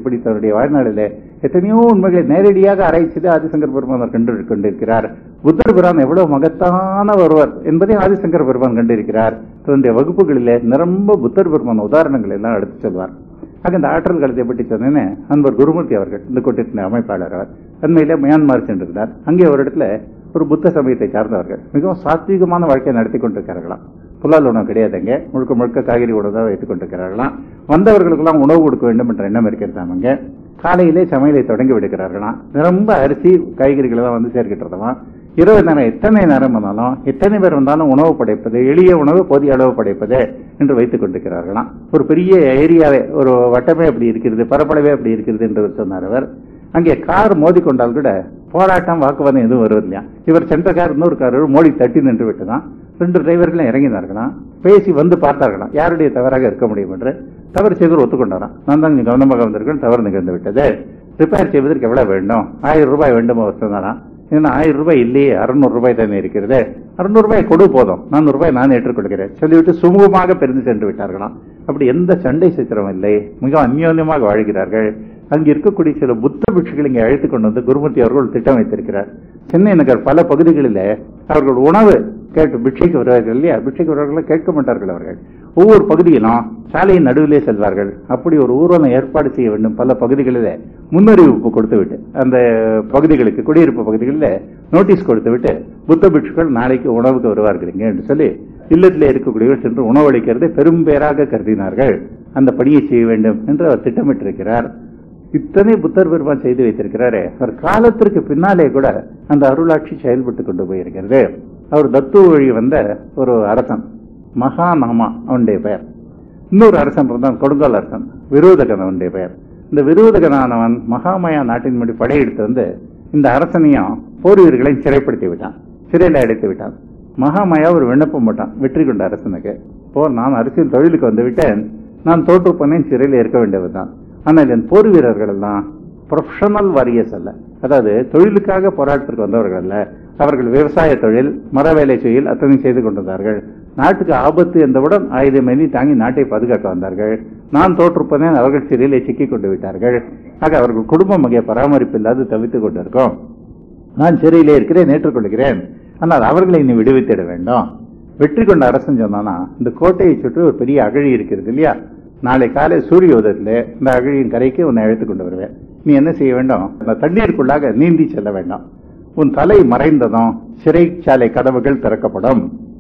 இப்படி தன்னுடைய வாழ்நாளிலே எத்தனையோ உண்மைகளை நேரடியாக ஆராய்ச்சி ஆதிசங்கர் பெருமான் கண்டு கொண்டிருக்கிறார் புத்தர் பிரான் எவ்வளவு மகத்தான ஒருவர் என்பதை ஆதிசங்கர் பெருமான் கண்டிருக்கிறார் தன்னுடைய வகுப்புகளிலே நிரம்ப புத்தர் பெருமான் உதாரணங்கள் எல்லாம் எடுத்து சொல்வார் ஆக இந்த ஆற்றல் காலத்தை பற்றி சொன்னேன்னு அன்பர் குருமூர்த்தி அவர்கள் இந்த கூட்டத்தின் அமைப்பாளர் அவர் அண்மையில மியான்மார் சென்றிருந்தார் அங்கே ஒரு இடத்துல ஒரு புத்த சமயத்தை சார்ந்தவர்கள் மிகவும் சாத்வீகமான வாழ்க்கையை நடத்தி கொண்டிருக்கிறார்களாம் புலால் உணவு கிடையாதுங்க முழுக்க முழுக்க காய்கறி உணவு தான் வைத்துக் கொண்டிருக்கிறார்களாம் வந்தவர்களுக்கெல்லாம் உணவு கொடுக்க வேண்டும் என்ற எண்ணம் இருக்கிறதாம் அங்க காலையிலே சமையலை தொடங்கி விடுக்கிறார்களாம் ரொம்ப அரிசி காய்கறிகள் எல்லாம் வந்து சேர்க்கிட்டுறதாம் இரவு நேரம் எத்தனை நேரம் வந்தாலும் எத்தனை பேர் வந்தாலும் உணவு படைப்பது எளிய உணவு போதிய அளவு படைப்பது என்று வைத்துக் கொண்டிருக்கிறார்களாம் ஒரு பெரிய ஏரியாவே ஒரு வட்டமே அப்படி இருக்கிறது பரப்பளவே அப்படி இருக்கிறது என்று சொன்னார் அவர் அங்கே கார் மோதி கொண்டால் கூட போராட்டம் வாக்குவாதம் எதுவும் வருவதில்லையா இவர் சென்ற கார் இன்னொரு கார் மோடி தட்டி நின்று விட்டுதான் ரெண்டு டிரைவர்களும் இறங்கினார்களாம் பேசி வந்து பார்த்தார்களாம் யாருடைய தவறாக இருக்க முடியும் என்று தவறு செய்தவர் ஒத்துக்கொண்டாராம் நான் தான் கவனமாக வந்திருக்கேன் தவறு நிகழ்ந்து விட்டது ரிப்பேர் செய்வதற்கு எவ்வளவு வேண்டும் ஆயிரம் ரூபாய் வேண்டும் அவர் சொன்னாராம் ஏன்னா ஆயிரம் ரூபாய் இல்லையே அறுநூறு ரூபாய் தானே இருக்கிறது அறுநூறு ரூபாய் கொடு போதும் நானூறு ரூபாய் நான் ஏற்றுக்கொள்கிறேன் சொல்லிவிட்டு சுமூகமாக பிரிந்து சென்று விட்டார்களாம் அப்படி எந்த சண்டை சித்திரம் இல்லை மிக அந்யோன்யமாக வாழ்கிறார்கள் அங்கு இருக்கக்கூடிய சில புத்த பிட்சுகள் இங்கே அழைத்துக் கொண்டு வந்து குருமூர்த்தி அவர்கள் திட்டம் வைத்திருக்கிறார் சென்னை நகர் பல பகுதிகளில் அவர்கள் உணவு கேட்டு பிட்சைக்கு வருவார்கள் இல்லையா பிட்சைக்கு வருவார்கள் கேட்க மாட்டார்கள் அவர்கள் ஒவ்வொரு பகுதியிலும் சாலையின் நடுவிலே செல்வார்கள் அப்படி ஒரு ஊர்வலம் ஏற்பாடு செய்ய வேண்டும் பல பகுதிகளில் முன்னறிவிப்பு கொடுத்து விட்டு அந்த பகுதிகளுக்கு குடியிருப்பு பகுதிகளில் நோட்டீஸ் கொடுத்து விட்டு புத்த பிட்சுக்கள் நாளைக்கு உணவுக்கு வருவார்கள் இங்கே என்று சொல்லி இல்லத்திலே இருக்கக்கூடியவர் சென்று உணவளிக்கிறதை பெரும் பேராக கருதினார்கள் அந்த பணியை செய்ய வேண்டும் என்று அவர் திட்டமிட்டிருக்கிறார் இத்தனை புத்தர் பெருமான் செய்து வைத்திருக்கிறாரே அவர் காலத்திற்கு பின்னாலே கூட அந்த அருளாட்சி செயல்பட்டு கொண்டு போயிருக்கிறது அவர் தத்துவ வழி வந்த ஒரு அரசன் மகாநாமா அவனுடைய பெயர் இன்னொரு அரசன் இருந்தான் கொடுங்கால் அரசன் விரோதகன் அவனுடைய பெயர் இந்த விரோதகனானவன் மகாமயா நாட்டின் முடி படையெடுத்து வந்து இந்த அரசனையும் போர் வீரர்களையும் சிறைப்படுத்தி விட்டான் சிறையில் அடைத்து விட்டான் மகாமாயா ஒரு விண்ணப்பம் போட்டான் வெற்றி கொண்ட அரசனுக்கு போர் நான் அரசியல் தொழிலுக்கு வந்து விட்டேன் நான் தோற்று போனேன் சிறையில் இருக்க வேண்டியதுதான் ஆனால் என் போர் வீரர்கள் எல்லாம் ப்ரொஃபஷனல் வாரியர்ஸ் அல்ல அதாவது தொழிலுக்காக போராட்டத்திற்கு வந்தவர்கள் அல்ல அவர்கள் விவசாய தொழில் மர வேலை தொழில் அத்தனை செய்து கொண்டிருந்தார்கள் நாட்டுக்கு ஆபத்து என்றவுடன் ஆயுதமேந்தி தாங்கி நாட்டை பாதுகாக்க வந்தார்கள் நான் தோற்றுப்பதேன் அவர்கள் சிறையிலே சிக்கிக் கொண்டு விட்டார்கள் ஆக அவர்கள் குடும்பம் வகைய பராமரிப்பு இல்லாது தவித்துக் கொண்டிருக்கோம் நான் சிறையிலே இருக்கிறேன் ஏற்றுக்கொள்கிறேன் ஆனால் அவர்களை நீ விடுவித்திட வேண்டும் வெற்றி கொண்ட அரசன் சொன்னானா இந்த கோட்டையை சுற்றி ஒரு பெரிய அகழி இருக்கிறது இல்லையா நாளை காலை சூரிய உதயத்தில் இந்த அகழியின் கரைக்கு உன்னை அழைத்துக் கொண்டு வருவேன் நீ என்ன செய்ய வேண்டும் அந்த தண்ணீருக்குள்ளாக நீந்தி செல்ல வேண்டாம் உன் தலை மறைந்ததும் சிறைச்சாலை கதவுகள் திறக்கப்படும்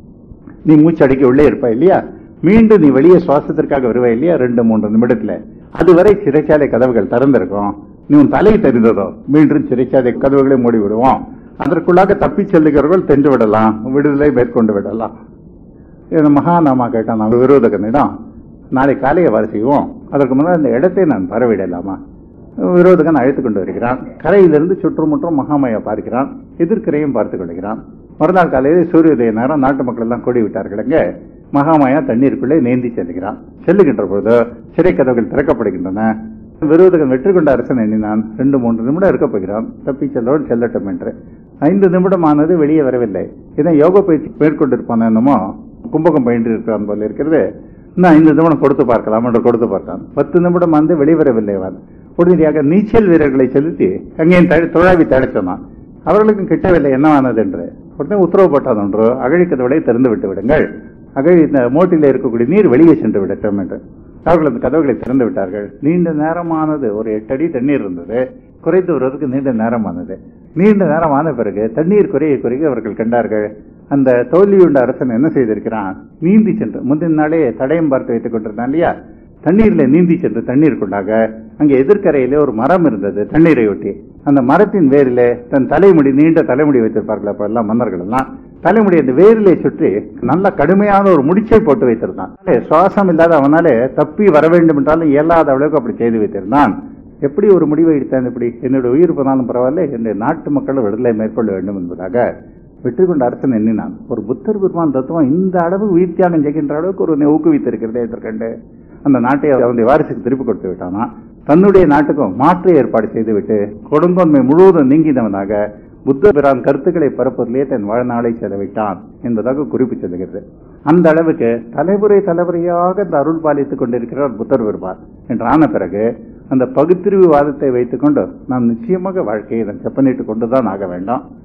நீ மூச்சடிக்க உள்ளே இருப்பாய் இல்லையா மீண்டும் நீ வெளியே சுவாசத்திற்காக வருவாய் இல்லையா ரெண்டு மூன்று நிமிடத்துல அதுவரை சிறைச்சாலை கதவுகள் திறந்திருக்கும் நீ உன் தலை தெரிந்ததோ மீண்டும் சிறைச்சாலை கதவுகளை மூடி விடுவோம் அதற்குள்ளாக தப்பிச் செல்லுகிறவர்கள் தென்று விடலாம் விடுதலை மேற்கொண்டு விடலாம் இது மகாநாமா கேட்டான் நான் விரோதகனிடம் நாளை காலை அவ்வாறு செய்வோம் அதற்கு முன்னால் இந்த இடத்தை நான் பரவிடலாமா விரோதகன் அழைத்துக் கொண்டு வருகிறான் கரையிலிருந்து சுற்றுமுற்றும் மகாமயா பார்க்கிறான் எதிர்க்கரையும் பார்த்துக் கொள்கிறான் மறுநாள் காலையில் சூரியோதய நேரம் நாட்டு மக்கள் எல்லாம் கூடி விட்டார்களுங்க மகாமாயா தண்ணீருக்குள்ளே நீந்தி செல்கிறான் செல்லுகின்ற பொழுது சிறை கதவுகள் திறக்கப்படுகின்றன விரோதகன் வெற்றி கொண்ட அரசன் எண்ணினான் ரெண்டு மூன்று நிமிடம் இருக்கப் போகிறான் தப்பி செல்லோடு செல்லட்டும் என்று ஐந்து நிமிடமானது வெளியே வரவில்லை இதை யோக பயிற்சி மேற்கொண்டிருப்பான் என்னமோ கும்பகம் பயின்று இருக்கிறான் போல இருக்கிறது இன்னும் ஐந்து நிமிடம் கொடுத்து பார்க்கலாம் என்று கொடுத்து பார்த்தான் பத்து நிமிடம் வந்து வெளிவரவில்லை அவன் உடனடியாக நீச்சல் வீரர்களை செலுத்தி அங்கேயும் தழி- துழாவி தடச் சொன்னான் அவர்களுக்கும் கிட்டவில்லை என்னவானது என்று உடனே உத்தரவு போட்டான் ஒன்று அகழி கதவுகளை திறந்து விட்டு விடுங்கள் அகழி இந்த மோட்டில இருக்கக்கூடிய நீர் வெளியே சென்று விடட்டும் என்று அவர்கள் அந்த கதவுகளை திறந்து விட்டார்கள் நீண்ட நேரமானது ஒரு எட்டு அடி தண்ணீர் இருந்தது குறைத்து வருவதற்கு நீண்ட நேரமானது நீண்ட நேரமான பிறகு தண்ணீர் குறைய குறைய அவர்கள் கண்டார்கள் அந்த தோல்வியுண்ட அரசன் என்ன செய்திருக்கிறான் நீந்தி சென்று முந்தின நாளே தடயம் பார்த்து வைத்துக் கொண்டிருந்தான் இல்லையா தண்ணீர்ல நீந்தி சென்று தண்ணீருக்குள்ளாக அங்கே எதிர்க்கரையிலே ஒரு மரம் இருந்தது தண்ணீரை ஒட்டி அந்த மரத்தின் வேரிலே தன் தலைமுடி நீண்ட தலைமுடி வைத்திருப்பார்கள் அப்ப எல்லாம் மன்னர்கள் எல்லாம் தலைமுடி அந்த வேரிலே சுற்றி நல்ல கடுமையான ஒரு முடிச்சை போட்டு வைத்திருந்தான் அதனாலே சுவாசம் இல்லாத அவனாலே தப்பி வர வேண்டும் என்றாலும் இயலாத அளவுக்கு அப்படி செய்து வைத்திருந்தான் எப்படி ஒரு முடிவை எடுத்தான் இப்படி என்னுடைய உயிர் போனாலும் பரவாயில்ல என்னுடைய நாட்டு மக்கள் விடுதலை மேற்கொள்ள வேண்டும் என்பதாக வெற்றி கொண்ட அரசன் எண்ணினான் ஒரு புத்தர் பெருமான் தத்துவம் இந்த அளவு உயிர் தியாகம் செய்கின்ற அளவுக்கு ஒரு ஊக்குவித்திருக்கிறதே இதற்கண்டு அந்த நாட்டை அவனுடைய வாரிசுக்கு திருப்பி கொடுத்து விட்டானா தன்னுடைய நாட்டுக்கும் மாற்று ஏற்பாடு செய்துவிட்டு கொடுங்கொன்மை முழுவதும் நீங்கினவனாக புத்த பிரான் கருத்துக்களை பரப்புவதிலே தன் வாழ்நாளை செலவிட்டான் என்பதாக குறிப்பு சொல்லுகிறது அந்த அளவுக்கு தலைமுறை தலைமுறையாக இந்த அருள் பாலித்துக் கொண்டிருக்கிறார் புத்தர் பெருமான் என்று ஆன பிறகு அந்த பகுத்தறிவு வாதத்தை வைத்துக்கொண்டு நாம் நிச்சயமாக வாழ்க்கையை செப்பனிட்டு கொண்டுதான் ஆக வேண்டும்